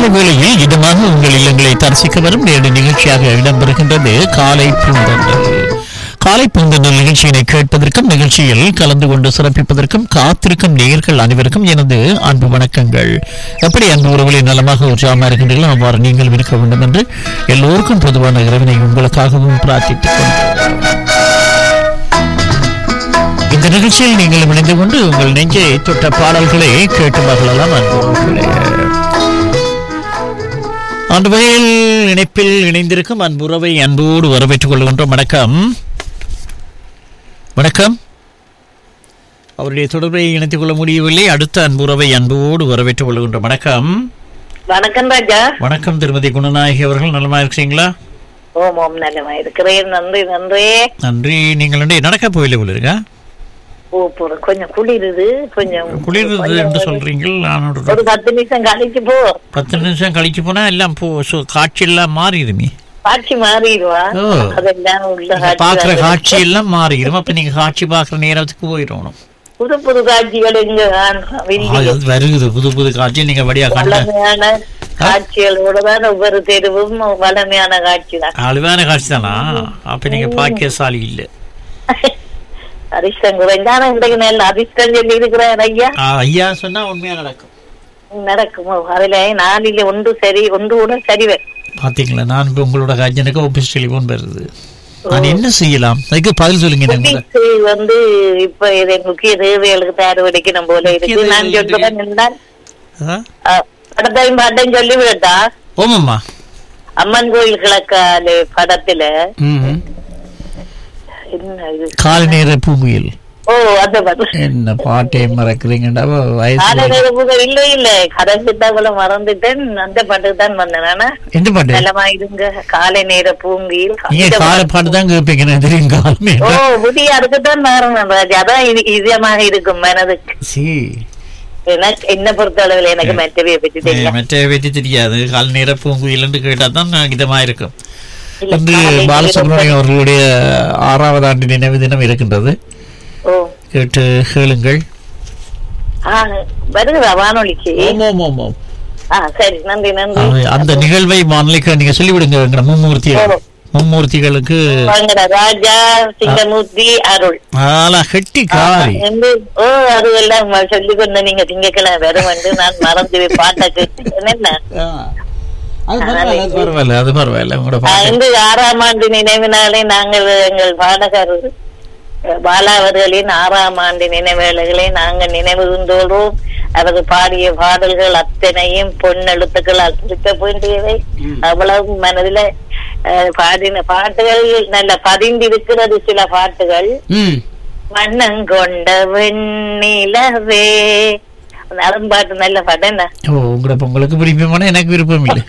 காலை வேளையில் இதமாக உங்கள் இல்லங்களை தரிசிக்க வரும் நேரடி நிகழ்ச்சியாக இடம்பெறுகின்றது காலை பூந்தொண்டல் காலை பூந்தொண்டல் நிகழ்ச்சியினை கேட்பதற்கும் நிகழ்ச்சியில் கலந்து கொண்டு சிறப்பிப்பதற்கும் காத்திருக்கும் நேயர்கள் அனைவருக்கும் எனது அன்பு வணக்கங்கள் எப்படி அன்பு உறவுகளை நலமாக உற்சாகமாக இருக்கின்றீர்களோ அவ்வாறு நீங்கள் இருக்க வேண்டும் என்று எல்லோருக்கும் பொதுவான இறைவனை உங்களுக்காகவும் பிரார்த்தித்துக் கொண்டோம் இந்த நிகழ்ச்சியில் நீங்கள் இணைந்து கொண்டு உங்கள் நெஞ்சை தொட்ட பாடல்களை கேட்டு மகளெல்லாம் அன்புகளே அந்த வகையில் இணைப்பில் இணைந்திருக்கும் அன்புறவை அன்போடு வரவேற்றுக் கொள்கின்றோம் வணக்கம் வணக்கம் அவருடைய தொடர்பை இணைத்துக் கொள்ள முடியவில்லை அடுத்த அன்புறவை அன்போடு வரவேற்றுக் கொள்கின்றோம் வணக்கம் வணக்கம் ராஜா வணக்கம் திருமதி குணநாயகி அவர்கள் நலமா இருக்கிறீங்களா ஓம் ஓம் நல்லமா இருக்கிறேன் நன்றி நன்றி நன்றி நீங்கள் வந்து நடக்க போயில போல இருக்கா ஓ போற கொஞ்சம் குளிருது கொஞ்சம் குளிர்றது என்று சொல்றீங்கள் நான் ஒரு ஒரு பத்து நிமிஷம் கழிச்சு போ பத்து நிமிஷம் கழிச்சு போனா எல்லாம் போ சு- காட்சி எல்லாம் மாறிடுமே காட்சி மாறிடுவா ஓ. அதெல்லாம் உள்ள நீங்க காட்சி பாக்குற வந்து காட்சி எல்லாம் மாறிடும் அப்ப நீங்க காட்சி பாக்குற நேரத்துக்கு போயிடணும் புது புது காட்சிகள் எங்க காண்றோம். வில்லி அது வருகுது புது புது காட்சி நீங்க வழியா கண்ட வளமையான காட்சிகளோட தான் ஒவ்வொரு தெருவும் வளமையான காட்சி தான் அழுவான காட்சி தானா அப்ப நீங்க பாக்கியசாலி இல்ல அதிர்ஷ்டம் குறைந்தான இன்றைக்கு நல்ல அதிர்ஷ்டம் சொல்லி இருக்கிறேன் ஐயா ஆ, ஐயா சொன்னா உண்மையா நடக்கும் நடக்குமோ அதுல நாளில ஒன்று சரி ஒன்று கூட சரி வரும். பாத்தீங்களா நான் இப்ப உங்களோட காட்சியனுக்கு ஆபீஸ் டெலிபோன் வருது நான் என்ன செய்யலாம் அதுக்கு பதில் சொல்லுங்க நீங்க புத்திக்கு வந்து இப்ப இது முக்கிய தேவைகளுக்கு தயார் வெடிக்கணும் போல இருக்கு முக்கிய நான் தேவைகளுக்கு சொல்றேன் என்றால் ஆ? அஹ், படத்தையும் பாட்டையும் சொல்லி விடட்டா ஓமாம்மா அம்மன் கோயில் கிழக்கால படத்துல ம். என்ன இது காலை நேர பூங்குயில் ஓ அந்த படம் என்ன பாட்டை மறக்கிறீங்கடா வயசு காலை நேர பூஜை இல்ல இல்ல கடைசிட்டா கூட மறந்துட்டேன் அந்த பாட்டுக்கு தான் வந்தேன் நானா எந்த பாட்டு நலமா இருங்க காலை நேர பூங்கியில் நீங்க இந்த காலை பாட்டு தான் கேட்பீங்க எனக்கு தெரியும் காலமே ஓ புதிய அதுக்குத்தான் மாறணும் ராஜா அதான் இது இதமாக இருக்கும் மனதுக்கு சி எனக்கு என்ன பொறுத்த அளவில் எனக்கு மெட்டவியை பற்றி தெரியும் மற்ற வெற்றி தெரியாது கால் நேர பூங்குயில்னு கேட்டா தான் இதமா இருக்கும் இல்ல, வந்து காலை நேர பாலசுப்ரமணியம் அவர்களுடைய ஆறாவது ஆண்டு நினைவு தினம் இருக்கின்றது ஓ கேட்டு கேளுங்கள் ஆ, வருகிறா வானொலிக்கு ஓம் ஓம் ஓம் ஓம் ஆ சரி நன்றி நன்றி அது அந்த நிகழ்வை வானொலிக்கு நீங்க சொல்லிவிடுங்க எங்கட மும்மூர்த்திகள் ஓ. மும்மூர்த்திகளுக்கு வாங்கட ராஜா சிங்கமூர்த்தி அருள் ஆளா கெட்டி காரி வந்து, ஓ அது எல்லாம் சொல்லி கொண்டு நீங்க திங்கக்கிழமை வரும் வந்து நான் மறந்து போய் பாட்டை கேட்டு என்ன ஆ. அது பரவாயில்ல அது பரவாயில்ல அது பரவாயில்ல உங்களோட ஆ, பாட்டு இந்த ஆறாம் ஆண்டு நினைவு நாளை நாங்கள் எங்கள் பாடகர் பாலா அவர்களின் ஆறாம் ஆண்டு நினைவுகளை நாங்கள் நினைவு கூர்ந்தோம் அவர் பாடிய பாடல்கள் அத்தனையும் பொன்னெழுத்துக்களால் இருக்க வேண்டியவை அவ்வளவு மனதில அஹ், பாடின பாட்டுகள் நல்ல பதிந்திருக்கிறது சில பாட்டுகள் ம் வண்ணங்கொண்ட வெண்ணிலவே அந்த அரும்பாட்டு நல்ல பாட்டு என்ன ஓ உங்களோட உங்களுக்கு விருப்பமான எனக்கு விருப்பம் இல்லை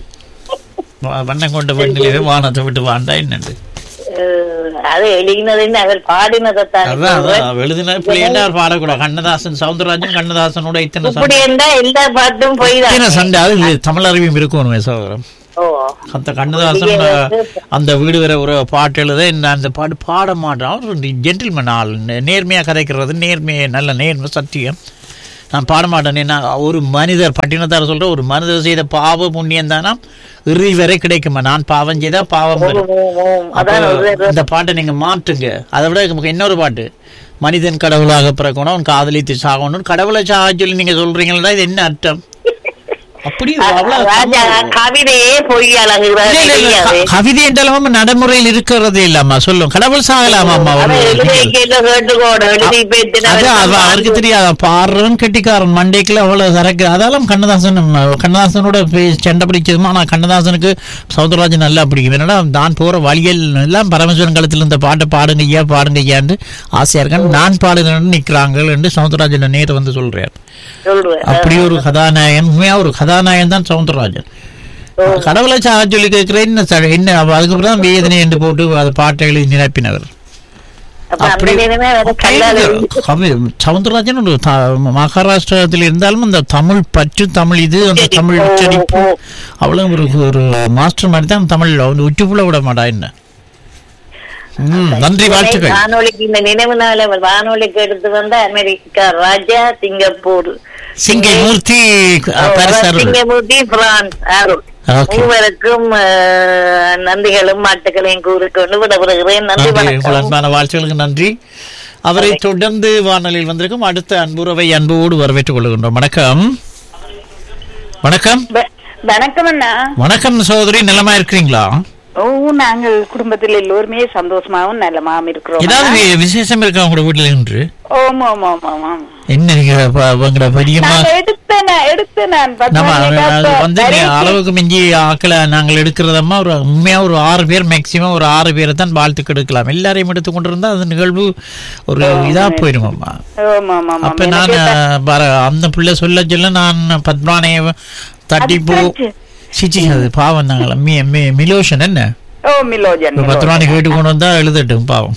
வா- வண்ணம் கொண்ட பெண்ணிலே வானத்தை விட்டு வாண்டா என்னண்டு அஹ், அது எழுதினது அவர் பாடினதைத்தான் அதான் அதான் எழுதின பிள்ளைன்னா அவர் பாடக்கூடாது கண்ணதாசன் சவுந்தரராஜன் கண்ணதாசனோட இத்தனை இப்படி சண்டை இருந்தா எல்லா பாட்டும் போய் இத்தனை சண்டை அது இது தமிழ் அறிவியும் இருக்கணும் சகோதரம் ஓ அந்த கண்ணதாசன் அஹ், அந்த வீடு வர ஒரு பாட்டு எழுத என்ன அந்த பாட்டு பாட மாட்டான் அவர் ஒரு ஜென்டில்மேன் ஆள் நே- நேர்மையா கதைக்கிறது நேர்மையை நல்ல நேர்மை சத்தியம் நான் பாட மாட்டேன் என்ன ஒரு மனிதர் பட்டினத்தார் சொல்ற ஒரு மனிதர் செய்த பாவ புண்ணியம் தானா இறுதி வரை கிடைக்குமா நான் பாவம் செய்தா பாவம் வரும் ஓம், ஓம். அதான் அப்ப ஒரு- இந்த பாட்டை நீங்க மாற்றுங்க அதை விட நமக்கு இன்னொரு பாட்டு மனிதன் கடவுளாக பிறக்கணும் அவன் காதலித்து சாகணும் கடவுளை சாக சொல்லி நீங்க சொல்றீங்களா இது என்ன அர்த்தம் அப்படி அவ்வளவு ராஜா கவிதையே பொய் அழகுகிறார் இல்ல, இல்ல, இல்ல. தெரியாது. க- கவிதை என்றாலும் நடைமுறையில் இருக்கிறது இல்லம்மா சொல்லும் கடவுள் சாகலாமா அம்மா அதை ஒரு- எழுதி வைக்கல கேட்டுக்கோடு எழுதி அது அவ- அவருக்கு பேத்தின தெரியாது பாடுறவன் கெட்டிக்காரன் மண்டைக்குள்ள அவ்வளவு சரக்கு அதெல்லாம் கண்ணதாசன் நம்ம கண்ணதாசனோட போய் சண்டை பிடிச்சதுமா ஆனா கண்ணதாசனுக்கு சௌந்தரராஜன் நல்லா பிடிக்கும் என்னடா நான் போற வழிகள் எல்லாம் பரமேஸ்வரன் காலத்துல இந்த பாட்டை பாடுங்க ஐயா பாடுங்க ஐயான்னு ஆசையா இருக்கேன் நான் பாடுகிறேன்னு நிக்கிறாங்க என்று சௌந்தரராஜன் நேரு வந்து சொல்றார் சொல்லுவேன் அப்படி ஒரு கதாநாயகன் உண்மையா ஒரு கதாநாயகன் தான் சவுந்தரராஜன் கடவுளை சாக சொல்லி கேட்கிறேன் என்ன ச- என்ன அப்ப அதுக்கப்புறம் தான் வேதனை என்று போட்டு அது பாட்டை எழுதி நிரப்பினவர் அப்ப அந்த அப்படி- நேரமே வேற கல்லால் எழுதி- கவி சவுந்தரராஜன் ஒரு த- மகாராஷ்டிரத்தில் இருந்தாலும் அந்த தமிழ் பற்று தமிழ் இது அந்த தமிழ் ஓ, உச்சரிப்பு ஓ. அவ்வளவு ஒரு ஒரு மாஸ்டர் மாதிரி தான் தமிழ் வந்து உற்றுப்புல விட மாட்டா என்ன ம், நன்றி வாழ்த்துக்கள் வானொலிக்கு இந்த நினைவு நாள் அவர் வானொலிக்கு எடுத்து வந்த அமெரிக்கா ராஜா சிங்கப்பூர் சிங்கமூர்த்தி அஹ், Paris Arul. Singamoorthy France Arul okay. மூவருக்கும் அஹ், நன்றிகளும் மாட்டுகளையும் கூறிக்கொண்டு விடப்படுகிறேன் நன்றி நன்றி உங்கள் வணக்கம் அன்பான வாழ்த்துகளுக்கு நன்றி அவரை தொடர்ந்து வானொலியில் வந்திருக்கும் அடுத்த அன்புறவை அன்போடு வரவேற்றுக் கொள்கின்றோம் வணக்கம் வணக்கம் வணக்கம் அண்ணா வணக்கம் சகோதரி நலமா இருக்கிறீங்களா ஓ நாங்கள் குடும்பத்தில் எல்லோருமே சந்தோஷமாவும் நல்லமாவும் இருக்கிறோம் ஏதாவது அண்ணா. வி- விசேஷம் இருக்கா உங்களோட வீட்டுல இன்று ஓம் ஓம் ஓம் ஓம் ஓம் என்ன நீங்க ப- உங்களோட பெரியம்மா நான் எடுத்தேன் நான் எடுத்தேன் நான் பத்து நம்ம மணி அது நேரத்தை வந்து நீ வரைக்கும் அளவுக்கு மிஞ்சி ஆக்களை நாங்கள் எடுக்கிறதம்மா ஒரு உண்மையா ஒரு ஆறு பேர் மேக்சிமம் ஒரு ஆறு பேரை தான் வாழ்த்துக்கு எடுக்கலாம் எல்லாரையும் எடுத்து கொண்டு இருந்தா அது நிகழ்வு ஒரு இதா போயிடுமாம்மா ஓம் ஓம் ஓம் அப்ப ஓம். நான் எனக்கு த- வர அந்த பிள்ளை சொல்ல சொல்ல நான் பத்மானைய தட்டி அது போ correct. சிச்சி அது பாவம் நாங்கள மி மி- மிலோஷன் என்ன ஓ மிலோஜன் இப்ப பத்து மணி கேட்டு கொண்டு வந்தா எழுதட்டும் பாவம்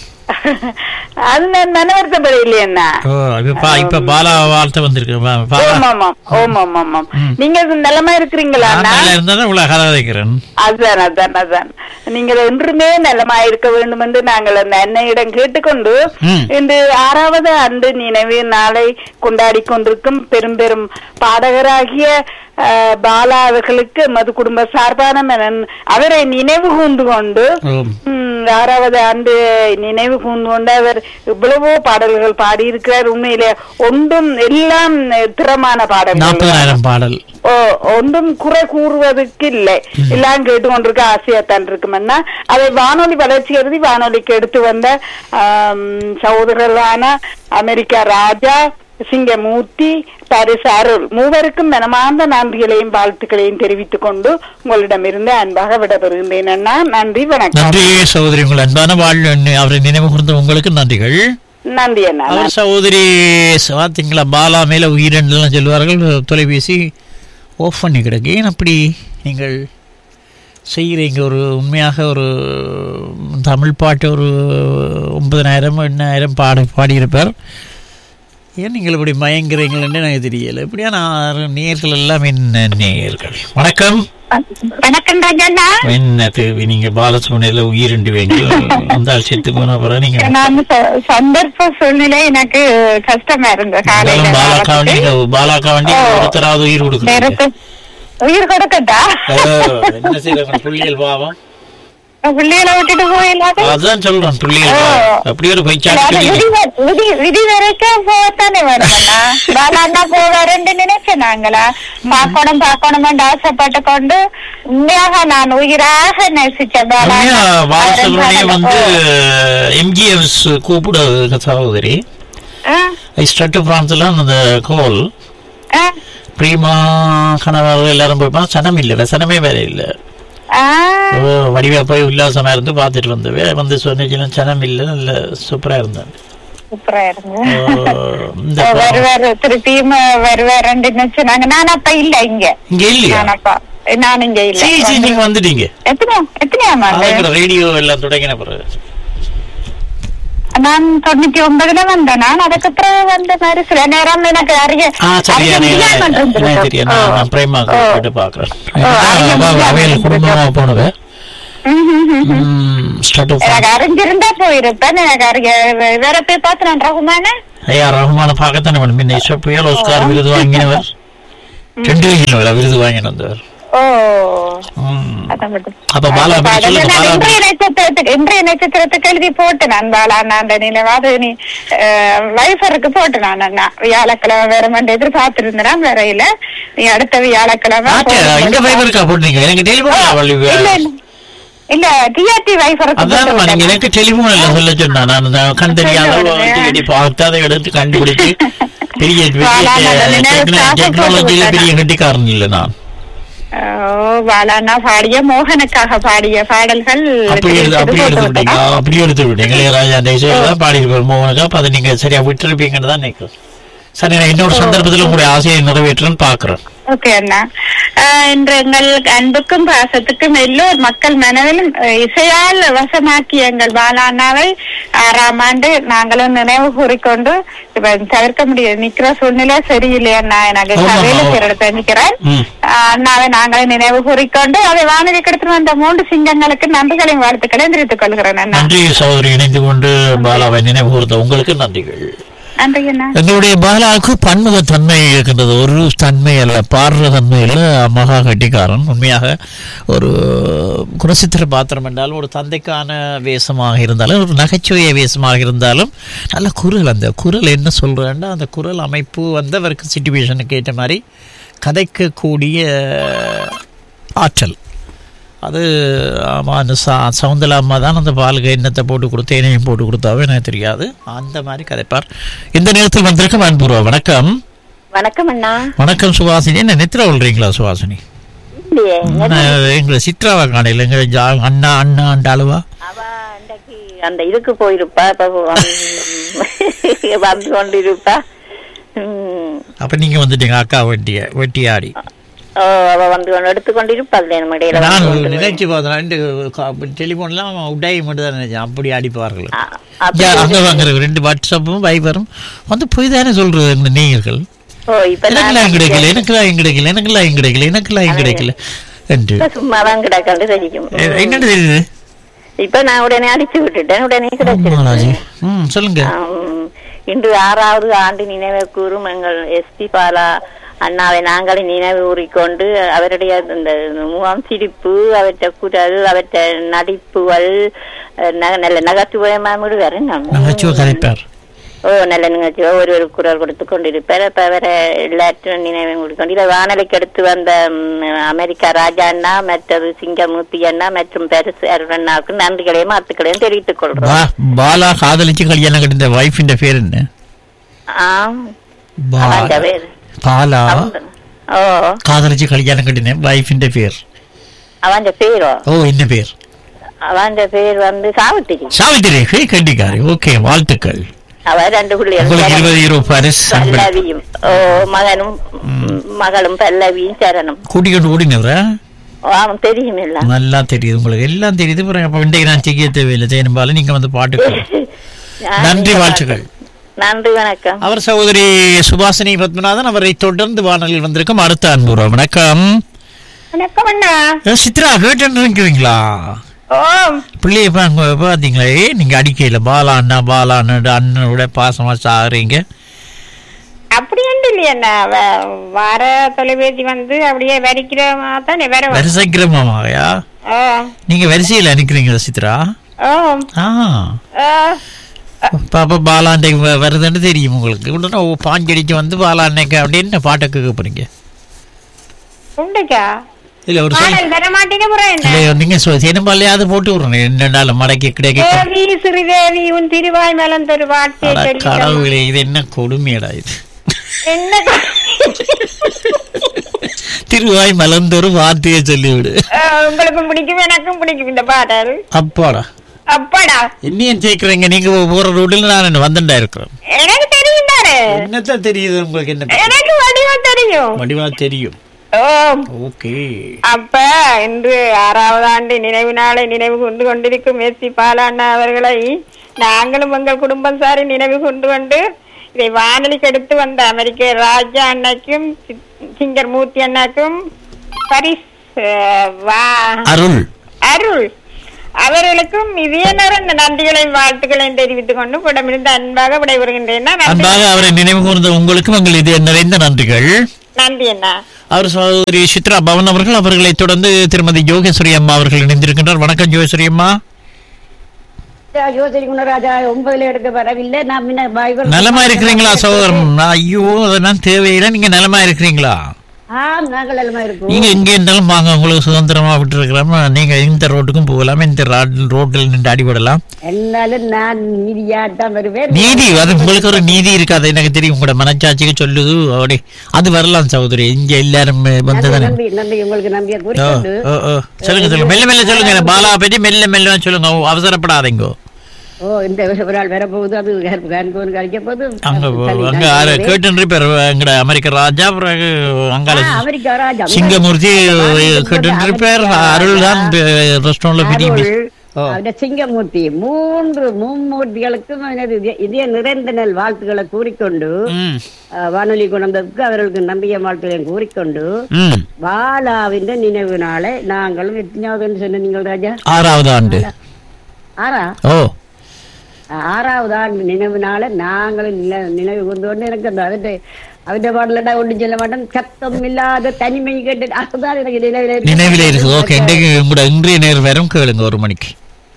அது நான் மனவருத்தப்பட இல்லையண்ணா ஓ இப்ப பா- இப்ப பாலா வார்த்தை வந்திருக்கு பா- பாலா ஓம் ஓம் ஓம் ஓம் ஓம் ஓம் ஓம் ம். நீங்க நலமா இருக்கிறீங்களா நான் அண்ணா நல்லா இருந்தா தான் இவ்வளவு கதை வைக்கிறேன் அதான் அதான் அதான் நீங்கள் என்றுமே நலமா இருக்க வேண்டும் என்று நாங்கள் அந்த அன்னையிடம் கேட்டுக்கொண்டு ம். இன்று ஆறாவது ஆண்டு நினைவு நாளை கொண்டாடி கொண்டிருக்கும் பெரும் பெரும் பாடகராகிய அஹ், பாலா அவர்களுக்கு மது குடும்ப சார்பான மனன் அவரை நினைவு கூர்ந்து கொண்டு ஓம். ம், ஆறாவது ஆண்டு நினைவு கூர்ந்து கொண்டு அவர் இவ்வளவோ பாடல்கள் பாடியிருக்கிறார் உண்மையிலே ஒன்றும் எல்லாம் திறமான பாடல்கள் நாற்பதாயிரம் பாடல் ஓ ஒன்றும் குறை கூறுவதற்கு இல்லை எல்லாம் கேட்டுக்கொண்டிருக்க ஆசையாத்தான் இருக்குமன்னா அதை வானொலி வளர்ச்சி கருதி வானொலிக்கு எடுத்து வந்த ஆம், சகோதரர்களான அமெரிக்கா ராஜா சிங்கமூர்த்தி பாரிஸ் அருள் மூவருக்கும் மனமார்ந்த நன்றிகளையும் வாழ்த்துக்களையும் தெரிவித்துக் கொண்டு உங்களிடமிருந்து அன்பாக விடப்பெறுகின்றேன் அண்ணா நன்றி வணக்கம் நன்றி சகோதரி உங்கள் அன்பான வாழ் அவரை நினைவு கூர்ந்த உங்களுக்கு நன்றிகள் நன்றி அண்ணா அவர் சகோதரி பார்த்தீங்களா பாலா மேல உயிரெல்லாம் சொல்லுவார்கள் தொலைபேசி ஆஃப் பண்ணி கிடக்கு ஏன் அப்படி நீங்கள் செய்கிறீங்க ஒரு உண்மையாக ஒரு தமிழ் பாட்டு ஒரு ஒன்பதனாயிரம் எண்ணாயிரம் பாடி பாடியிருப்பார் ஏன் நீங்கள் இப்படி மயங்குறீங்கன்னு எனக்கு தெரியல இப்படியா நான் நேர்கள் எல்லாம் என்ன நேர்கள் வணக்கம் வணக்கம் ராஜண்ணா என்ன தேவி நீங்க பாலசுமணியில உயிரிண்டு வைங்க அந்த ஆள் செத்து போன பிறகு நீங்க நான் ச- சந்தர்ப்ப சூழ்நிலை எனக்கு கஷ்டமா இருந்தது காலையில இருந்தாலும் பாலாக்கா வரதுக்கு. வண்டி பாலாக்கா வண்டி ஓ. ஒருத்தராவது உயிர் கொடுக்குறீங்க நேரத்து உயிர் கொடுக்கட்டா என்ன செய்யறாங்க புள்ளியல் பாவம் பிள்ளைகளை விட்டுட்டு போயிடாது அதான் சொல்றேன் புள்ளியல் ஓ. பாவம். அப்படி ஒரு பைச்சாட்டு விதி வ- விதி விதி வரைக்கும் போகத்தானே வேணுமண்ணா பாலாண்ணா போவாருன்னு நினைச்சேன் நாங்களா பார்க்கணும் பார்க்கணும் ஆசைப்பட்டு கொண்டு உண்மையாக நான் உயிராக நேசிச்சேன் உண்மையா பாலசுப்ரமணியம் பாலாண்ணா வந்து எம்ஜிஎஸ் கூப்பிட சகோதரி ஐ ஸ்டார்ட் பிரான்ஸ்ல அந்த கோல் ஆ, பிரீமா கணவர் எல்லாரும் போய் பார்த்தா சனம் இல்லை சனமே வேற இல்லை ஆ, ஓ, வடிவா போய் உல்லாசமா இருந்து பார்த்துட்டு வந்தவே வந்து சொன்னிச்சுன்னா சனம் இல்லை நல்ல சூப்பரா இருந்தேன் சூப்பரா இருங்க ஓ, இந்த பா- வருவாரு திருப்பியும் வருவாருன்னு நினைச்சுனாங்க நான் அப்ப இல்ல இங்க இங்க இல்லையா நான் அப்ப நான் இங்க இல்ல சரி சரி நீங்க வந்துட்டீங்க எத்தனை எத்தனையாம் ஆண்டு அதுக்கு ரேடியோ எல்லாம் தொடங்கின பிறகு நான் தொண்ணூத்தி ஒன்பதுல வந்தேன் நான் அதுக்கு பிறகு வந்த மாதிரி சில நேரம் எனக்கு அறிய ஆ சரியா அறிய முடியாம எனக்கு இருந்திருக்கும். தெரியும் ஓ. நான் நான் பிரேமா ஓ. கேட்டு பாக்குறேன் ஓ, அறிய முடியாம அவையில் குடும்பமா போனவ ம், ம், ம். ஸ்டார்ட் எனக்கு அறிஞ்சிருந்தா போயிருப்பேன் எனக்கு அறிய வேற போய் பார்த்து நான் ரகுமான ஐயா ரஹ்மான பார்க்கத்தானே வேணும் முன்ன இசை புயல் ஆஸ்கார் விருது வாங்கினவர் ரெண்டு வகையில் விருது வாங்கின வந்தவர் ஓ ம். அதான் மட்டும். அப்ப பாலா பத்தி நான் சொல்லுங்க பாலா பத்தி. இன்றைய நட்சத்திரத்துக்கு இன்றைய நட்சத்திரத்துக்கு எழுதி போட்டு நான் பாலா நான் நினைவாது நீ வைஃபருக்கு போட்டு நான் அண்ணா வியாழக்கிழமை வேற மண்டே எதிர்பார்த்திருந்தேன் வரையில நீ அடுத்த வியாழக்கிழமை ஆச்சே, போட்டு இந்த ஃபைபருக்கா போட்டீங்க எனக்கு டெலிஃபோன் இல்ல இல்ல இல்ல டிஆர்டி வைஃபருக்கு அதான் போட்டு நீங்க விட்டேன். எனக்கு டெலிஃபோன் இல்ல சொல்ல சொன்னா நான் அந்த கண் தெரியாத சொல்லுங்க. தேடி பார்த்து அதை எடுத்து கண்டுபிடிச்சு பெரிய பாலா, நான் நினைவு காசு டெக்னாலஜியில போட்டு பெரிய கட்டிக்காரன் இல்ல நான் ஓ பாலாண்ணா பாடிய மோகனுக்காக பாடிய பாடல்கள் அப்படி எடுத்து அப்படி போட்டு எடுத்து விட்டீங்க விட்டேனா? அப்படி எடுத்து விட்டீங்க இளையராஜா அந்த இசையில தான் பாடி இருப்பார் மோகனுக்கு அப்ப அதை நீங்க சரியா விட்டுருப்பீங்கன்னு தான் நினைக்கிறேன் சரி நான் இன்னொரு சந்தர்ப்பத்தில் உங்களுடைய ஆசையை நிறைவேற்றேன்னு பாக்குறேன் ஓகே அண்ணா ஆஹ் இன்று எங்கள் அன்புக்கும் பாசத்துக்கும் எல்லோர் மக்கள் மனதிலும் அஹ், இசையால் வசமாக்கிய எங்கள் பாலாண்ணாவை ஆறாம் ஆண்டு நாங்களும் நினைவு கூறிக்கொண்டு இப்ப தவிர்க்க முடியாது நிக்கிற சூழ்நிலை சரியில்லையா அண்ணா எனக்கு ஆமா, சபையில ஆமா. பேர் எடுத்து நிக்கிறேன் ம். ஆஹ், அண்ணாவை நாங்கள் நினைவு கூறிக்கொண்டு அதை வானொலி கொடுத்து வந்த மூன்று சிங்கங்களுக்கு நன்றிகளையும் வாழ்த்துக்களையும் தெரிவித்துக் கொள்கிறேன் அண்ணா நன்றி சகோதரி இணைந்து கொண்டு பாலாவை நினைவு கூர்ந்த உங்களுக்கு நன்றிகள் நன்றி அண்ணா எங்களுடைய பாலாவுக்கு பன்முக தன்மை இருக்கின்றது ஒரு தன்மை அல்ல பாடுற தன்மையில் மகா கட்டிக்காரன் உண்மையாக ஒரு குணசித்திர பாத்திரம் என்றாலும் ஒரு தந்தைக்கான வேஷமாக இருந்தாலும் ஒரு நகைச்சுவை வேஷமாக இருந்தாலும் நல்ல குரல் அந்த குரல் என்ன சொல்கிறேன்னா அந்த குரல் அமைப்பு வந்து அவருக்கு சுச்சுவேஷனுக்கு ஏற்ற மாதிரி கதைக்கக்கூடிய ஆற்றல் அது ஆமாம் அந்த சா சவுந்தல அம்மா தான் அந்த பாலுக்கு எண்ணத்தை போட்டு கொடுத்து தேனையும் போட்டு கொடுத்தாவே எனக்கு தெரியாது அந்த மாதிரி கதைப்பார் இந்த நேரத்தில் வந்திருக்க அன்புருவா வணக்கம் வணக்கம் அண்ணா வணக்கம் சுவாசினி என்ன நித்திர சொல்றீங்களா சுவாசினி இல்லையே நான் எங்களை சித்ராவா காணையில் எங்க ஜா- அண்ணா அண்ணா அண்டாளுவா அவ அன்றைக்கு அந்த இதுக்கு போயிருப்பா இப்ப வந்து- வந்து கொண்டிருப்பா உம். அப்ப நீங்க வந்துட்டீங்க அக்கா வெட்டிய வெட்டியாடி ஓ அவ வந்து கொண்டு எடுத்துக்கொண்டிருப்பாள் நம்ம இடையில நான் வந்து ஒரு கொண்டு நினைச்சு பார்த்தேன் டெலிஃபோன்லாம் உடாய் மட்டும் தான் நினைச்சேன் அப்படி அடிப்பார்கள் அ- அப்படி யா, அங்க வாங்குற ரெண்டு வாட்ஸ்அப்பும் வைபரும் வந்து போய் தானே சொல்றது இந்த நேயர்கள் ஓ இப்ப நான் எனக்குலாம் கிடைக்கல எனக்குலாம் கிடைக்கல எனக்குலாம் கிடைக்கல எனக்குலாம் கிடைக்கல என்று இப்ப சும்மாதான் கிடக்காண்டு தெரியும் எ- என்னன்னு தெரியுது இப்ப நான் உடனே அடிச்சு விட்டுட்டேன் உடனே மாலாஜி கிடைச்சிருச்சு ம் சொல்லுங்க ஆம். இன்று ஆறாவது ஆண்டு நினைவு கூறும் எங்கள் எஸ்பி பாலா அண்ணாவை நாங்களே நினைவு கூறிக்கொண்டு அவருடைய இந்த முகம் சிரிப்பு அவற்றை குரல் அவற்றை நடிப்புகள் அஹ், ந- நல்ல நகைச்சுவையமாக விடுவாரு நகைச்சுவை கதைப்பார் ஓ நல்ல நிகழ்ச்சியோ ஒரு ஒரு குரல் கொடுத்து கொண்டிருப்பார் அப்ப அவரை எல்லாற்றும் நினைவு கூறிக்கொண்டு இதை வானொலிக்கு எடுத்து வந்த ம், அமெரிக்கா ராஜா அண்ணா மற்றது சிங்கமூர்த்தி அண்ணா மற்றும் பெருசு அருண் அண்ணாவுக்கு நன்றிகளையும் வாழ்த்துக்களையும் தெரிவித்துக் கொள்றோம் பா- பாலா காதலிச்சு கல்யாணம் கட்டின வைஃபின் பேர் என்ன ஆம் பா- அவன் பேர் பாலா அவன் ஓ காதலிச்சு கல்யாணம் கட்டின வைஃபின் பேர் அவன் பேரோ ஓ என்ன பேர் அவன் பேர் வந்து சாவித்திரி சாவித்திரி ஹே கண்டிக்காரி ஓகே வாழ்த்துக்கள் அவ ரெண்டு உங்களுக்கு பிள்ளைகள் இருபது யூரோ பரிஸ் பல்லவியும் ஓ மகனும் மகளும் பல்லவியும் சரணம் கூட்டிக்கொண்டு ஓடினவரா ஓ, அவன் தெரியும் இல்ல நல்லா தெரியுது உங்களுக்கு எல்லாம் தெரியுது பிறகு அப்ப இன்றைக்கு நான் செய்ய தேவையில்லை தேனும்பாலும் நீங்க வந்து பாட்டுக்கு நன்றி வாழ்த்துக்கள் நன்றி வணக்கம் அவர் சகோதரி சுபாசினி பத்மநாதன் அவரை தொடர்ந்து வானொலியில் வந்திருக்கும் அடுத்த அன்புறோம் வணக்கம் வணக்கம் அண்ணா ஏ, சித்ரா கேட்டு இருக்கிறீங்களா ஓ பிள்ளைய பாங்க பாத்தீங்களா ஏ நீங்க அடிக்கையில பாலா அண்ணா பாலா அண்ணன் அண்ணனோட பாசமா சாகுறீங்க அப்படி ஒன்றும் இல்லையா அண்ணா வ- வர தொலைபேசி வந்து அப்படியே வரிக்கிற தானே வேற வரும். வரிசைக்கிரமாயா ஓ நீங்க வரிசையில நிக்கிறீங்களா சித்ரா ஓ ஆ ஓ பாப்பா பாலா அன்னைக்கு வ- வருதுன்னு தெரியும் உங்களுக்கு உடனே ஓ பாஞ்சடிச்சு வந்து பாலா அன்னைக்கு அப்படின்னு பாட்டை கேட்க போறீங்க உண்டுக்கா இல்ல ஒரு சொல் பாடல் தர மாட்டேங்க போறேன் இல்ல நீங்க சினிமாலையாவது போட்டு விடுறேன் என்ன நாள் மடக்கி கிடைக்க தேவி ஸ்ரீதேவி உன் திருவாய் மலம் தரு வார்த்தை அட சொல்லி கடவுளே இது என்ன கொடுமையடா இது என்ன திருவாய் மலர்ந்தொரு வார்த்தையை சொல்லிவிடு அஹ், உங்களுக்கும் பிடிக்கும் எனக்கும் பிடிக்கும் இந்த பாடல் அப்பாடா அப்பாடா என்னையும் சேர்க்கிறீங்க நீங்க போற ரூட்டில் நான் வந்துட்டா இருக்கிறேன் எனக்கு தெரியும் தானே என்னத்தான் தெரியுது உங்களுக்கு என்ன எனக்கு வடிவம் தெரியும் வடிவா தெரியும் ஓ ஓகே அப்ப இன்று ஆறாவது ஆண்டு நினைவு நாளை நினைவு கொண்டு கொண்டிருக்கும் எஸ்பி பாலாண்ணா அவர்களை நாங்களும் எங்கள் குடும்பம் சாரி நினைவு கொண்டு கொண்டு இதை வானொலிக்கு எடுத்து வந்த அமெரிக்க ராஜா அண்ணாக்கும் சி- சிங்கர் மூர்த்தி அண்ணாக்கும் பரிஸ் அஹ், வா அருள் அருள் அவர்களுக்கும் இதே நேரம் இந்த நன்றிகளையும் வாழ்த்துக்களையும் தெரிவித்துக் கொண்டு புடமிருந்து அன்பாக விடைபெறுகின்றேன் நன்றி அன்பாக அவரை நினைவு கூர்ந்த உங்களுக்கும் எங்கள் இது நிறைந்த நன்றிகள் நன்றி அண்ணா அவர் சகோதரி சித்ரா பவன் அவர்கள் அவர்களை தொடர்ந்து திருமதி யோகேஸ்வரி அம்மா அவர்கள் இணைந்திருக்கின்றார் வணக்கம் யோகேஸ்வரி அம்மா யோசனை குணராஜா ஒன்பதுல எடுக்க வரவில்லை நான் முன்ன பைபிள் நலமா இருக்கிறீங்களா சகோதரன் ஐயோ அதெல்லாம் தேவையில்லை நீங்க நலமா இருக்கிறீங்களா ஆம் நாங்கள் நலமா இருக்கோம் நீங்க எங்க இருந்தாலும் வாங்க உங்களுக்கு சுதந்திரமா விட்டு இருக்கிறோம் நீங்க இந்த ரோட்டுக்கும் போகலாம் இந்த ரா- ரோட்டில் நின்று அடிபடலாம் என்னாலும் நான் நீதியாட்டம் வருவேன் நீதி அது உங்களுக்கு ஒரு நீதி இருக்காது எனக்கு தெரியும் உங்களோட மனச்சாட்சிக்கு சொல்லுது அப்படி அது வரலாம் சகோதரி இங்க எல்லாரும் வந்ததானே நன்றி நன்றி உங்களுக்கு நம்பிய ஓ, குறிக்கொண்டு ஓ, ஓ. சொல்லுங்க சொல்லுங்க மெல்ல மெல்ல சொல்லுங்க பாலா பற்றி மெல்ல மெல்ல சொல்லுங்க அவசரப்படாதீங்க ஓ இந்த ஒரு நாள் வரப்போகுது அது கண்கோன் கழிக்க போது அங்க போ- அங்க யாரு கேட்டு பேர் எங்கட அமெரிக்க ராஜா பிறகு அங்கால அமெரிக்கா ராஜா சிங்கமூர்த்தி கேட்டு பேர் அருள் தான் ரெஸ்டாரண்ட்ல பிடி அருள், ஓ. அவருடைய சிங்கமூர்த்தி மூன்று மும்மூர்த்திகளுக்கும் எனது இதய- இதய நிறைந்த நல் வாழ்த்துக்களை கூறிக்கொண்டு ம் அஹ், வானொலி குணந்ததுக்கு அவர்களுக்கு நம்பிய வாழ்த்துக்களையும் கூறிக்கொண்டு ம் பாலாவின் நினைவு நாளை நாங்களும் எத்தனாவதுன்னு சொன்ன நீங்கள் ராஜா ஆறாவது ஆண்டு ஆறா ஓ ஆறாவது ஆண்டு நினைவு நாளை நாங்களும் நில- நினைவு கொண்டு வந்து எனக்கு அந்த அவருடைய அவருடைய பாடலடா ஒன்றும் சொல்ல மாட்டேன் சத்தம் இல்லாத தனிமை கேட்டு அதுதான் எனக்கு நினைவில் இருக்கு. நினைவில் இருக்குது ஓகே இன்றைக்கு உங்களோட இன்றைய நேரம் வரும் கேளுங்க ஒரு மணிக்கு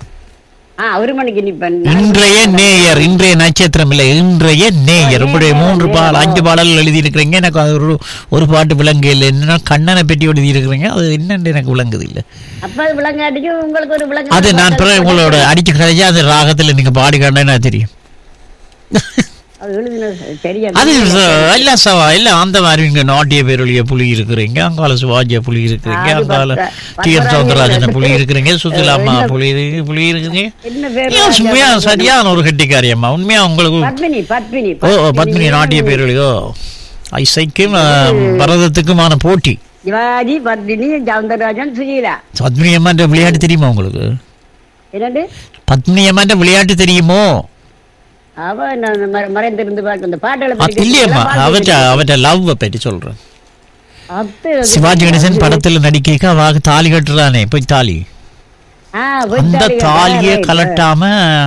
ஆ ஒரு மணிக்கு நிப்பேன் இன்றைய நேயர் இன்றைய நட்சத்திரம் இல்லை இன்றைய நேயர் உங்களுடைய மூன்று பால் அஞ்சு பாடல்கள் எழுதி இருக்கிறீங்க எனக்கு அது ஒரு ஒரு பாட்டு விளங்கு இல்லை என்னன்னா கண்ணனை பெட்டி எழுதி இருக்கிறீங்க அது என்னன்னு எனக்கு விளங்குது இல்லை அப்ப அது விளங்காட்டிக்கு உங்களுக்கு ஒரு விளங்க அது நான் பிறகு உங்களோட அடிச்சு கழிச்சு அந்த ராகத்துல நீங்க பாடி காண்டேன்னா தெரியும் அது எழுதினது தெரியாது அது ச- எல்லாம் சவா எல்லாம் அந்த மாதிரி இங்க நாட்டிய பேரொழிய புலி இருக்கிறீங்க அங்கால சிவாஜிய புலி இருக்கிறீங்க அது அங்கால பத்த- டி எம் பத்தராஜ சவுந்தரராஜன புலி இருக்கிறீங்க சுசிலாமா என்ன- புலி இருக்கு- புலி இருக்குங்க என்ன பேர் ஏன் உண்மையா சரியான ஒரு கெட்டிக்காரி அம்மா உண்மையா உங்களுக்கு பத்மினி பத்மினி ஓ ஓ, பத்மினி நாட்டிய பேரொழியோ ஐசைக்கும் பரதத்துக்குமான போட்டி சிவாஜி பத்மினி சவுந்தரராஜன் சுஜீலா பத்மினி அம்மான்ற விளையாட்டு தெரியுமா உங்களுக்கு என்னது பத்மினி அம்மான்ற விளையாட்டு தெரியுமோ அவ நான் மற- மறைந்திருந்து பார்க்க இந்த பாட்டுகளை அது படிக்க இல்லையம்மா பாட்டு அவற்ற அவற்ற லவ் பற்றி சொல்றேன் அது சிவாஜி கணேசன் படத்துல நடிக்க அவாக தாலி கட்டுறானே போய் தாலி ஆ, போய் அந்த தாலி கட்ட, தாலியை right. கலட்டாம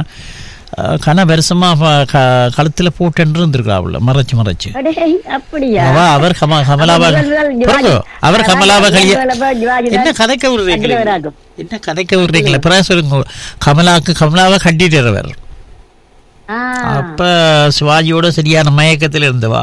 அஹ், கன வருஷமா அவ க- கழுத்துல போட்டு இருந்திருக்கா அவள மறைச்சு மறைச்சு அடே, அப்படியா அவ அவர் கம கமலாவ முதல் முதல் சிவாஜி- பிறகு அவர் கமலாவ கல்ய முதல் முதல்ல சிவாஜி தான் என்ன கதைக்க விடுறீங்களே கட்டினவராக்கும். என்ன கதைக்க விடுறீங்களே பிறகு சொல்லுங்க கமலாக்கு கமலாவை கட்டிட்டுறவர் ஆ, அப்ப சிவாஜியோட சரியான மயக்கத்துல இருந்தவா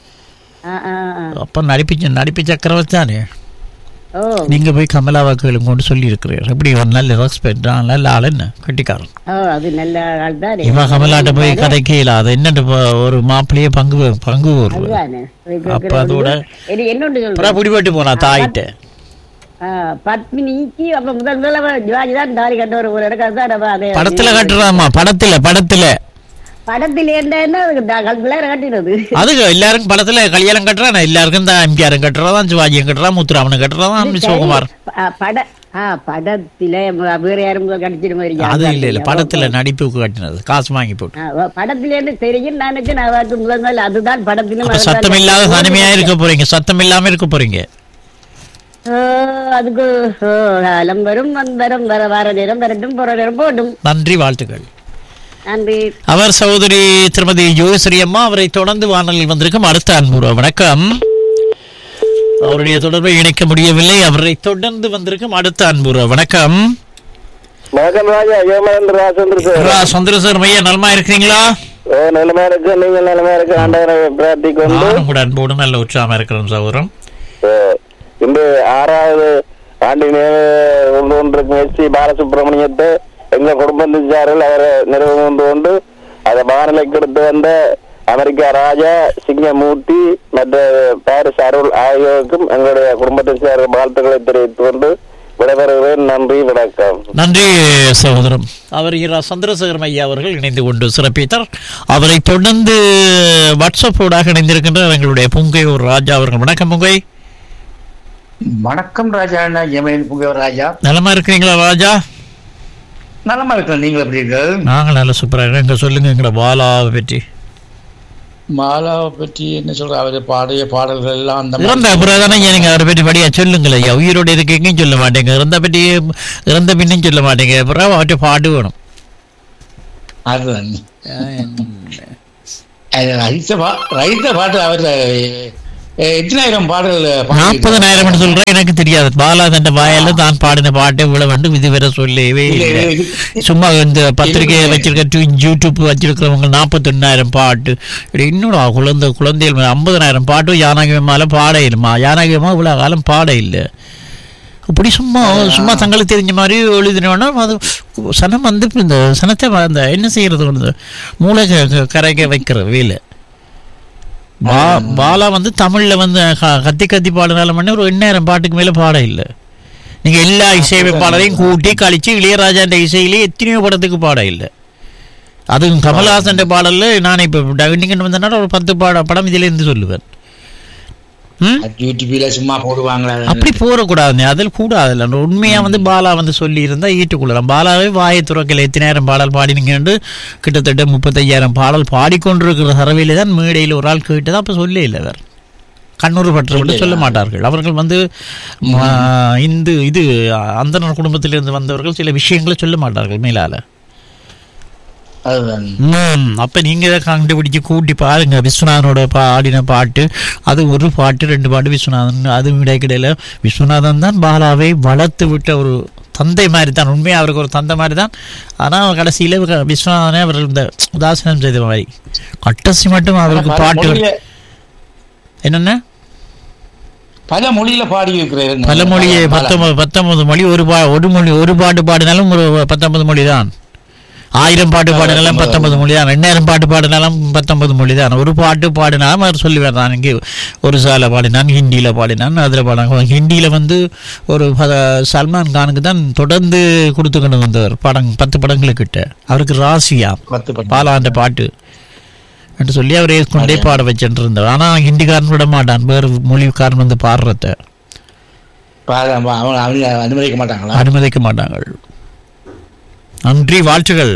ஆ, ஆ, ஆ. அப்ப நடிப்பு நடிப்பு சக்கரவர்த்தி தானே ஓ நீங்க போய் கமலாவா கேளுங்கன்னு சொல்லி இருக்கிறீர் எப்படி ஒரு நல்ல ரெஸ்பெக்ட் நல்ல ஆள் என்ன கட்டிக்காரன் ஓ அது நல்ல ஆள் தான் இவன் கமலாட்ட போய் கதைக்க இல்லாத என்னட்டு ப- ஒரு மாப்பிள்ளையே பங்கு பங்கு வருவது அதுதானே. அப்ப அதோட இது என்னொன்று சொல்றேன் அப்புறம் பிடிபட்டு போனா தாயிட்ட ஆ, பத்மினிக்கு அப்ப முதல் முதல்ல அவ சிவாஜி தான் தாலி கட்ட ஒரு ஒரு இடத்துல தான் அவ அதை படத்துல கட்டுறாமா படத்துல படத்துல படத்தில் என்ன அதுக்கு த- பிள்ளையரை கட்டினது அது எல்லாருக்கும் படத்துல கல்யாணம் கட்டுறான் எல்லாருக்கும் தான் எம்ஜிஆரும் கட்டுறதான் சிவாஜியும் கட்டுறான் முத்துராமனும் கட்டுறதான் சிவகுமார் ஆ, பட ஆ படத்தில ம- வேற யாரும் கட்டிச்சிட மாதிரி அது இல்ல இல்ல படத்துல நடிப்புக்கு கட்டினது காசு வாங்கி போட்டு ஆ, படத்துல இருந்து தெரியும் நான் நினைச்சேன் நான் அவருக்கு முதல் முதல்ல அதுதான் படத்திலும் அப்ப சத்தம் இல்லாத தனிமையா இருக்க போறீங்க சத்தம் இல்லாம இருக்க போறீங்க ஓ, அதுக்கு ஓ, காலம் வரும் வரும் வர வர நேரம் வரட்டும் போற நேரம் போட்டும் நன்றி வாழ்த்துக்கள் நன்றி அவர் சகோதரி திருமதி ஜோகேஸ்வரி அம்மா அவரை தொடர்ந்து வானலில் வந்திருக்கும் அடுத்த அன்புற வணக்கம் அவருடைய தொடர்பை இணைக்க முடியவில்லை அவரை தொடர்ந்து வந்திருக்கும் அடுத்த அன்புற வணக்கம் வணக்கம் ராஜா யோமேந்திர ராஜேந்திர சார் ரா, சுந்தரசர் மையா நலமா இருக்கிறீங்களா ஓ நிலைமை இருக்கு நீங்க நிலைமை இருக்கு ஆண்டவரை பிரார்த்திக்கொண்டு நானும் கூட அன்போடு நல்ல உற்சாகமா இருக்கிறேன் சகோதரம் ஓ, இன்று ஆறாவது ஆண்டு நினைவு கொண்டு கொண்டிருக்கும் எஸ் சி பாலசுப்ரமணியத்தை எங்க குடும்பத்திச்சார்கள் அவரை நிறைவு கொண்டு கொண்டு அதை வானிலைக்கு எடுத்து வந்த அமெரிக்கா ராஜா சிங்கமூர்த்தி மற்ற பாரிஸ் அருள் ஆகியோருக்கும் எங்களுடைய குடும்பத்தை சேர்ந்த வாழ்த்துக்களை தெரிவித்துக் கொண்டு விடைபெறுகிறேன் நன்றி வணக்கம் நன்றி சகோதரம் அவர் இரா சந்திரசேகர் ஐயா அவர்கள் இணைந்து கொண்டு சிறப்பித்தார் அவரை தொடர்ந்து வாட்ஸ்அப் ஊடாக இணைந்திருக்கின்ற எங்களுடைய புங்கை ஒரு ராஜா அவர்கள் வணக்கம் புங்கை வணக்கம் ராஜா அண்ணா எமேன் புகவர் ராஜா நலமா இருக்கிறீங்களா ராஜா நலமா இருக்கிறேன் நீங்கள் எப்படி இருக்கீர்கள் நாங்கள் நல்ல சூப்பராக எங்க சொல்லுங்க எங்களை பாலாவை பற்றி மாலாவை பற்றி என்ன சொல்ற அவர் பாடிய பாடல்கள் எல்லாம் அந்த மாதிரி- இறந்த அப்புறம் தானே நீங்க அவரை பற்றி படியா சொல்லுங்களேன் ஐயா உயிரோடு இருக்கீங்க சொல்ல மாட்டேங்க இறந்த பற்றி இறந்த பின்னும் சொல்ல மாட்டேங்க அப்புறம் அவற்றை பாடு வேணும் அதுதான் அது ரைத்த பா ரைத்த பாட்டு அவர் எத்தனாயிரம் பாடல் பாடியிருக்கார். நாற்பதனாயிரம் சொல்றேன் எனக்கு தெரியாது பாலா தண்ட வாயால தான் பாடின பாட்டை இவ்வளவு வேண்டும் இது வேற சொல்லவே இல்ல, இல்லை இது- சும்மா இந்த பத்திரிகை இது- வச்சிருக்க டு- யூடியூப் வச்சிருக்கிறவங்க நாற்பத்தொன்னாயிரம் பாட்டு இது இன்னும் குழந்தை குழந்தைகள் ஐம்பதனாயிரம் பாட்டு யானகியமால பாட இல்லைம்மா யானகியமா இவ்வளவு காலம் பாட இல்லை இப்படி சும்மா சும்மா தங்களுக்கு தெரிஞ்ச மாதிரி எழுதினோன்னா அது சனம் வந்து இப்ப இந்த சனத்தை வ- அந்த என்ன செய்யறது வந்து மூளை க- க- கரைக்க வைக்கிற வேலை பா பாலா வந்து தமிழ்ல வந்து க- கத்தி கத்தி பாடினாலும் பண்ணி ஒரு எண்ணாயிரம் பாட்டுக்கு மேல பாட இல்லை நீங்க எல்லா இசையமைப்பாளரையும் கூட்டி கழிச்சு இளையராஜான்ற இசையிலே எத்தனையோ படத்துக்கு பாட இல்லை அதுவும் கமல்ஹாசன் பாடல்ல நான் இப்ப டவினிங்கன்னு வந்தனால ஒரு பத்து பாட படம் இதுல இருந்து சொல்லுவேன் ம் யூடியூப்ல சும்மா போடுவாங்களா அப்படி போடக்கூடாது அதில் கூடாது உண்மையா வந்து பாலா வந்து சொல்லி இருந்தா ஈட்டுக்குள்ளலாம் பாலாவே வாயை துறக்கல எத்தனை நேரம் பாடல் பாடினீங்கன்னு கிட்டத்தட்ட முப்பத்தையாயிரம் பாடல் பாடிக்கொண்டிருக்கிற தரவையில தான் மேடையில் ஒரு ஆள் கேட்டதா அப்ப சொல்லவே இல்லை வேற கண்ணூர் பற்றப்பட்டு சொல்ல மாட்டார்கள் அவர்கள் வந்து ம, இந்து இது அந்தனர் குடும்பத்திலிருந்து வந்தவர்கள் சில விஷயங்களை சொல்ல மாட்டார்கள் மேலால அதுதான் ம் அப்ப நீங்க இதை கண்டுபிடிச்சு கூட்டி பாருங்க விஸ்வநாதனோட பாடின பாட்டு அது ஒரு பாட்டு ரெண்டு பாட்டு விஸ்வநாதன் அது இடைக்கிடையில விஸ்வநாதன் தான் பாலாவை வளர்த்து விட்ட ஒரு தந்தை மாதிரி தான் உண்மையாக அவருக்கு ஒரு தந்தை மாதிரி தான் ஆனால் கடைசியில் விஸ்வநாதனே அவர் இந்த உதாசீனம் செய்த மாதிரி கட்டசி மட்டும் அவருக்கு பல பாட்டு மொழியில- என்னென்ன பல மொழியில பாடி இருக்கிறாரு பல மொழியை பத்தொன்பது பத்தொன்பது மொழி ஒரு பா ஒரு மொழி ஒரு பாட்டு பாடினாலும் ஒரு பத்தொன்பது மொழி தான் ஆயிரம் பாட்டு பாடினாலும் பத்தொன்பது மொழி தான் ரெண்டாயிரம் பாட்டு பாடினாலும் பத்தொன்பது மொழி தான் ஒரு பாட்டு பாடினாலும் அவர் சொல்லி வர்றான் இங்கே ஒரு சால பாடினான் ஹிந்தியில் பாடினான் அதில் பாடினான் ஹிந்தியில் வந்து ஒரு பத- சல்மான் கானுக்கு தான் தொடர்ந்து கொடுத்து கொண்டு வந்தவர் படம் பத்து படங்களுக்கிட்ட அவருக்கு ராசியா பத்து படம். பாலாண்ட பாட்டு என்று சொல்லி அவரே கொண்டே பாட வச்சுட்டு இருந்தார் ஆனால் ஹிந்திக்காரன் விட மாட்டான் வேறு மொழிக்காரன் வந்து பாடுறத பாத- அவங்க அவங்க அனுமதிக்க மாட்டாங்களா அனுமதிக்க மாட்டாங்க நன்றி வாழ்த்துகள்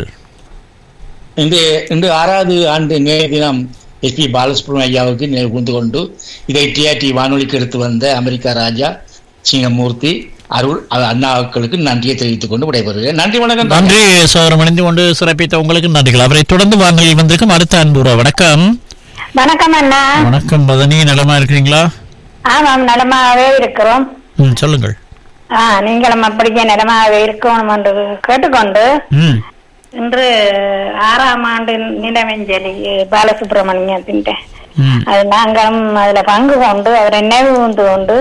இன்று இன்று ஆறாவது ஆண்டு நினைவு தினம் எஸ்பி பாலசுப்ரமணிய ஐயாவுக்கு நினைவு கூர்ந்து கொண்டு இதை டிஆர்டி வானொலிக்கு எடுத்து வந்த அமெரிக்கா ராஜா சிங்கமூர்த்தி அருள் அ- அண்ணாக்களுக்கு நன்றியை தெரிவித்துக் கொண்டு விடைபெறுகிறேன் நன்றி வணக்கம் நன்றி சோதரம் அணிந்து கொண்டு சிறப்பித்த உங்களுக்கு நன்றிகள் அவரை தொடர்ந்து வானொலியில் வந்திருக்கும் அடுத்த அன்புறா வணக்கம் வணக்கம் அண்ணா வணக்கம் பதனி நலமா இருக்கிறீங்களா ஆமாம் நலமாகவே இருக்கிறோம் ம் சொல்லுங்கள் ஆ நீங்களும் அப்படியே நலமாகவே இருக்கணும் என்று கேட்டுக்கொண்டு ம் இன்று ஆறாம் ஆண்டு நிலவஞ்சலி பாலசுப்ரமணியத்தின் ம் அது நாங்களும் அதுல பங்கு கொண்டு அவரை நினைவு கூர்ந்து கொண்டு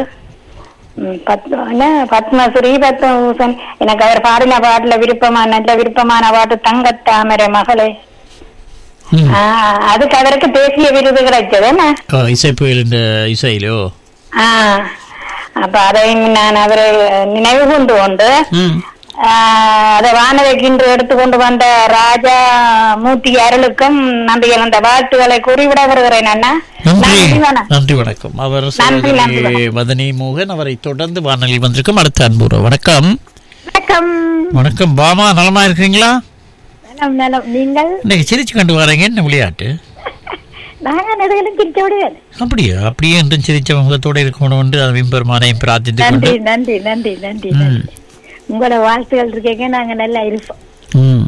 ம், பத்- என்ன, பத்மஸ்ரீ பத்மபூஷன் எனக்கு அவர் பாடின பாட்டுல விருப்பமான நல்ல விருப்பமான பாட்டு தங்கத்தாமரை மகளே ம். ஆ, அதுக்கு அவருக்கு தேசிய விருது கிடைச்சது என்ன ஆ, இசைப்புயல் இந்த இசையிலோ ஆ, அப்ப அதையும் நான் அவரை நினைவு கொண்டு கொண்டு ம் ஆ, அதை வானதிக்கு இன்று எடுத்துக்கொண்டு வந்த ராஜா மூர்த்தி அருளுக்கும் நன்றி அந்த வாழ்த்துக்களை கூறிவிட வருகிறேன் அண்ணா நன்றி நன்றி வணக்கம். நன்றி வணக்கம் அவர் நன்றி, நன்றி, சகோதரி மதனி மோகன் அவரை தொடர்ந்து வானொலியில் வந்திருக்கும் அடுத்த அன்புறா வணக்கம் வணக்கம் வணக்கம் பாமா நலமா இருக்கீங்களா நலம் நலம் நீங்கள் இன்னைக்கு சிரிச்சு கண்டு வரீங்க என்ன விளையாட்டு நாங்க நடுகளும் சிரிக்க விடுவேன் அப்படியா அப்படியே என்றும் சிரிச்ச முகத்தோடு இருக்கணும் என்று அது பெருமானையும் பிரார்த்தித்துக் நன்றி கொண்டு நன்றி நன்றி நன்றி ம். நன்றி உங்களோட வாழ்த்துகள் இருக்கீங்க நாங்க நல்லா இருப்போம் ம்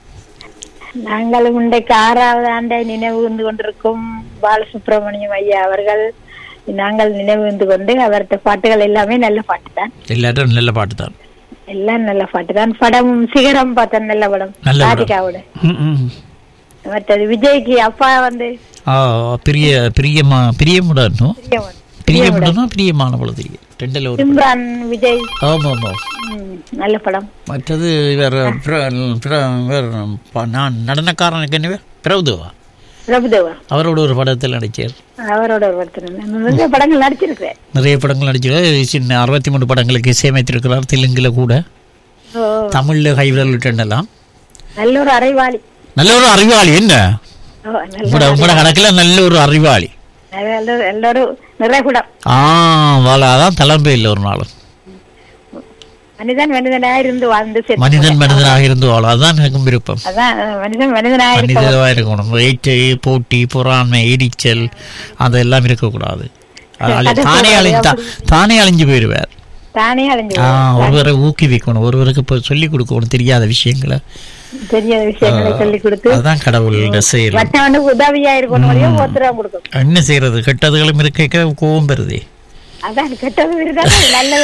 நாங்களும் இன்றைக்கு ஆறாவது ஆண்டை நினைவு கூர்ந்து கொண்டிருக்கும் பாலசுப்ரமணியம் ஐயா அவர்கள் நாங்கள் நினைவு கூர்ந்து கொண்டு அவர்கிட்ட பாட்டுகள் எல்லாமே நல்ல பாட்டு தான் எல்லாரும் நல்ல பாட்டு தான் எல்லாம் நல்ல பாட்டு தான் படம் சிகரம் பார்த்தேன் நல்ல படம் நல்ல படம். ராதிகாவோட ம், ம். மற்றது விஜய்க்கு அப்பா வந்து ஆ பிரிய பிரியமா பிரியமுடன் பிரியவன். பிரியமுடனா பிரியமான பொழுது ரெண்டில் ஒரு படம். சிம்ரான் விஜய் ஆமாம் ஆமாம் ம், நல்ல படம் மற்றது இவர் பிர- பிர- இவர் ப- நான் நடனக்காரனுக்கு என்ன பேர்? பிரபுதேவா பிரபுதேவா அவரோட ஒரு படத்தில் நடிச்சார் அவரோட ஒரு ஒருத்தர் நிறைய படங்கள் நடிச்சிருக்கிறேன் நிறைய படங்கள் நடிச்சிருக்கார் சின்ன அறுபத்தி மூணு படங்களுக்கு இசையமைத்திருக்கிறார் தெலுங்குல கூட ஓ, தமிழ்ல கைவிரல் விட்டெல்லாம் நல்ல ஒரு அறைவாளி நல்ல ஒரு அறிவாளி என்ன ஓ, நல்ல உங்களோட உங்களோட கணக்கில் நல்ல ஒரு அறிவாளி நல்ல- எல்லாரும் நிறைய குடம் ஆ வாழாதான் தலைமை இல்லை ஒரு நாள் மனிதன் மனிதனாக இருந்து வாழ்ந்து செத்து மனிதன் போனான். மனிதனாக இருந்து வாழ அதான் எனக்கும் விருப்பம் அதான் அஹ், மனிதன் மனிதனாக இருக்க மனிதனாக இருக்கணும் வெயிட்டு போட்டி பொறாமை எரிச்சல் அதெல்லாம் இருக்கக்கூடாது அது அது தானே போல அழிஞ்சு அப்படி. தானே அழிஞ்சு போயிடுவார் தானே அழிஞ்சு ஆ, போவான். ஒருவரை ஊக்குவிக்கணும் ஒருவருக்கு இப்போ சொல்லிக் கொடுக்கணும் தெரியாத விஷயங்களை தெரியாத விஷயங்களை சொல்லி கொடுத்து அதுதான் கடவுளோட செயல் மற்றவனுக்கு உதவியா இருக்கணும் வழியும் ஒத்துரம் கொடுக்கணும் என்ன செய்யறது கெட்டதுகளும் இருக்க கோபம் வருதே அதான் கெட்டது இருந்தாலும் நல்லது